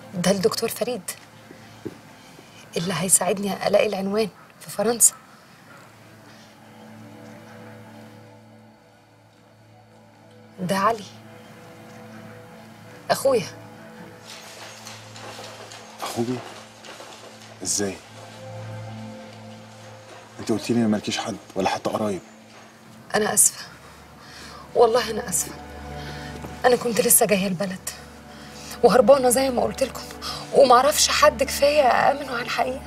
ده الدكتور فريد اللي هيساعدني الاقي العنوان في فرنسا ده علي اخويا اخوكي ازاي انت قلتي لي مالكيش حد ولا حتى قرايب انا اسفه والله انا اسفه انا كنت لسه جايه البلد وهربانه زي ما قلت لكم ومعرفش حد كفايه امنه على الحقيقه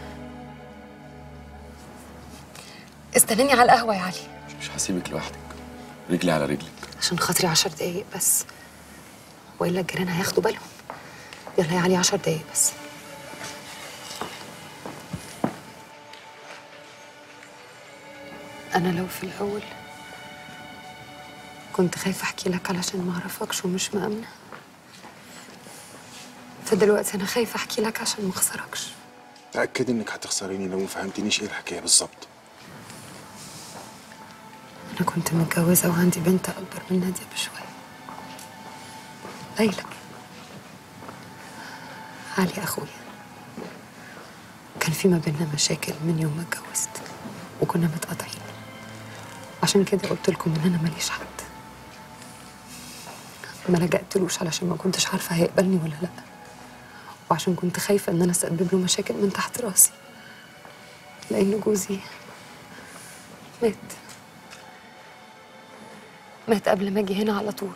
استناني على القهوه يا علي مش هسيبك لوحدك رجلي على رجلك عشان خاطري عشر دقايق بس والا الجيران هياخدوا بالهم يلا يا علي عشر دقايق بس انا لو في الاول كنت خايفه احكي لك علشان ما اعرفكش ومش مأمنه فدلوقتي انا خايفه احكي لك عشان ما اخسركش تاكدي انك هتخسريني لو ما فهمتنيش ايه الحكايه بالظبط أنا كنت متجوزة وعندي بنت أكبر من نادية بشوية ليلى علي أخويا كان في ما بيننا مشاكل من يوم ما اتجوزت وكنا متقاطعين عشان كده قلت لكم إن أنا ماليش حد ما لجأتلوش علشان ما كنتش عارفة هيقبلني ولا لأ وعشان كنت خايفة إن أنا أسبب له مشاكل من تحت راسي لأن جوزي مات مات قبل ما اجي هنا على طول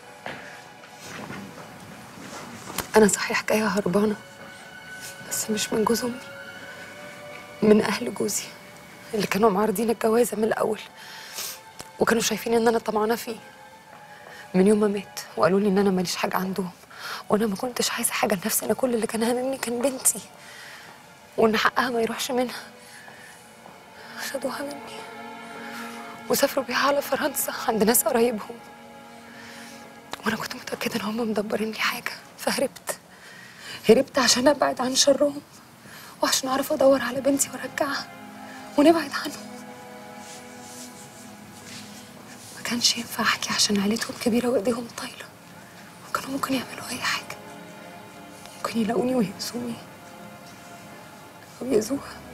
انا صحيح جايه هربانه بس مش من جوز امي من اهل جوزي اللي كانوا معارضين الجوازه من الاول وكانوا شايفين ان انا طمعانه فيه من يوم ما مات وقالوا لي ان انا ماليش حاجه عندهم وانا ما كنتش عايزه حاجه لنفسي انا كل اللي كان هاممني كان بنتي وان حقها ما يروحش منها خدوها مني وسافروا بيها على فرنسا عند ناس قرايبهم وانا كنت متاكده ان هم مدبرين لي حاجه فهربت هربت عشان ابعد عن شرهم وعشان اعرف ادور على بنتي وارجعها ونبعد عنهم ما كانش ينفع احكي عشان عيلتهم كبيره وايديهم طايله وكانوا ممكن يعملوا اي حاجه ممكن يلاقوني ويهزوني او يأذوها